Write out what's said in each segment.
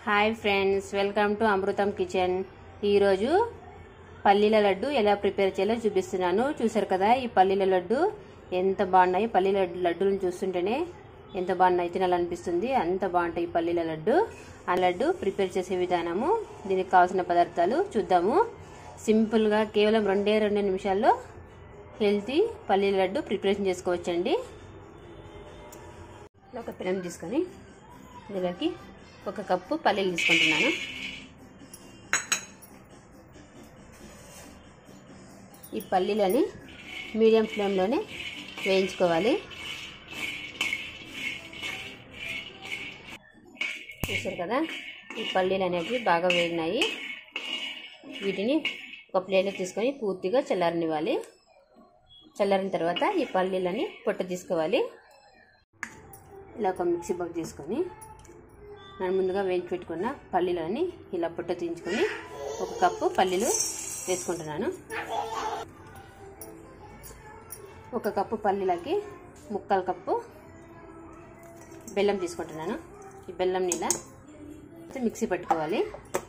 hi friends welcome to Amrutham kitchen ఈరోజు పల్లీల లడ్డు ఎలా ప్రిపేర్ చేయాలో చూపిస్తున్నాను చూసారు కదా ఈ పల్లీల లడ్డు ఎంత బాగున్నాయి పల్లీల లడ్డూలను చూస్తుంటేనే ఎంత బాగున్నాయి తినాలనిపిస్తుంది అంత బాగుంటాయి ఈ పల్లీల లడ్డు ఆ లడ్డు ప్రిపేర్ చేసే విధానము దీనికి కావాల్సిన పదార్థాలు చూద్దాము సింపుల్గా కేవలం రెండే రెండు నిమిషాల్లో హెల్తీ పల్లీల లడ్డు ప్రిపరేషన్ చేసుకోవచ్చండి ఒక పెనం తీసుకొని ఇందులోకి ఒక కప్పు పల్లీలు తీసుకుంటున్నాను ఈ పల్లీలని మీడియం ఫ్లేమ్లోనే వేయించుకోవాలి చూసారు కదా ఈ పల్లీలు అనేవి బాగా వేగినాయి వీటిని ఒక ప్లేట్లో తీసుకొని పూర్తిగా చల్లారనివ్వాలి చల్లారిన తర్వాత ఈ పల్లీలని పొట్ట తీసుకోవాలి ఇలా ఒక మిక్సీ బౌల్ తీసుకొని నేను ముందుగా వేయించి పెట్టుకున్న పల్లీలని ఇలా పుట్ట తీయించుకొని ఒక కప్పు పల్లీలు వేసుకుంటున్నాను ఒక కప్పు పల్లీలకి ముక్కల కప్పు బెల్లం తీసుకుంటున్నాను ఈ బెల్లం ఇలా మిక్సీ పట్టుకోవాలి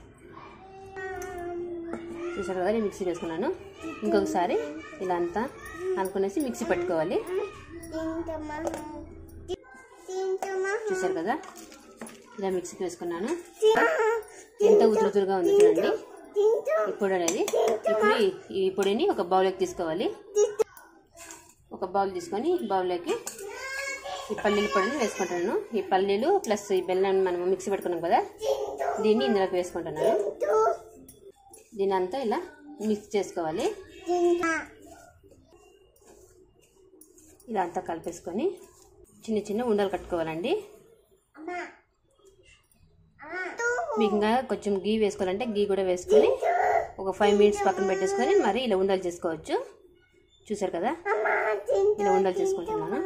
చూసారు కదా మిక్సీ వేసుకున్నాను ఇంకొకసారి ఇలా అంతా అనుకునేసి మిక్సీ పట్టుకోవాలి చూసారు కదా ఇలా మిక్సీకి వేసుకున్నాను ఎంత ఉతురుతురుగా ఉంది చూడండి ఇప్పుడు అనేది ఇప్పుడు ఈ పొడిని ఒక బౌల్లోకి తీసుకోవాలి ఒక బౌల్ తీసుకొని బౌల్లోకి ఈ పల్లీల పొడిని వేసుకుంటున్నాను ఈ పల్లీలు ప్లస్ ఈ బెల్లం మనం మిక్సీ పెట్టుకున్నాం కదా దీన్ని ఇందులోకి వేసుకుంటున్నాను దీని అంతా ఇలా మిక్స్ చేసుకోవాలి ఇలా అంతా కలిపేసుకొని చిన్న చిన్న ఉండలు కట్టుకోవాలండి మీకు ఇంకా కొంచెం గీ వేసుకోవాలంటే గీ కూడా వేసుకొని ఒక ఫైవ్ మినిట్స్ పక్కన పెట్టేసుకొని మరి ఇలా ఉండలు చేసుకోవచ్చు చూసారు కదా ఇలా ఉండలు చేసుకుంటున్నాను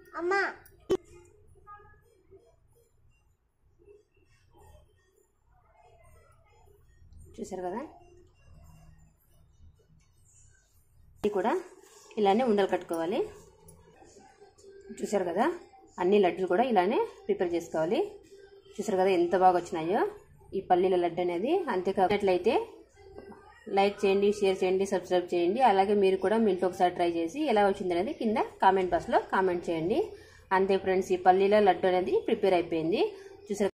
చూసారు కదా ఇది కూడా ఇలానే ఉండలు కట్టుకోవాలి చూసారు కదా అన్ని లడ్డూలు కూడా ఇలానే ప్రిపేర్ చేసుకోవాలి చూసారు కదా ఎంత బాగా వచ్చినాయో ఈ పల్లీల లడ్డు అనేది అంతేకానట్లయితే లైక్ చేయండి షేర్ చేయండి సబ్స్క్రైబ్ చేయండి అలాగే మీరు కూడా మీ ఇంట్లో ఒకసారి ట్రై చేసి ఎలా వచ్చింది అనేది కింద కామెంట్ బాక్స్లో కామెంట్ చేయండి అంతే ఫ్రెండ్స్ ఈ పల్లీల లడ్డు అనేది ప్రిపేర్ అయిపోయింది చూసారు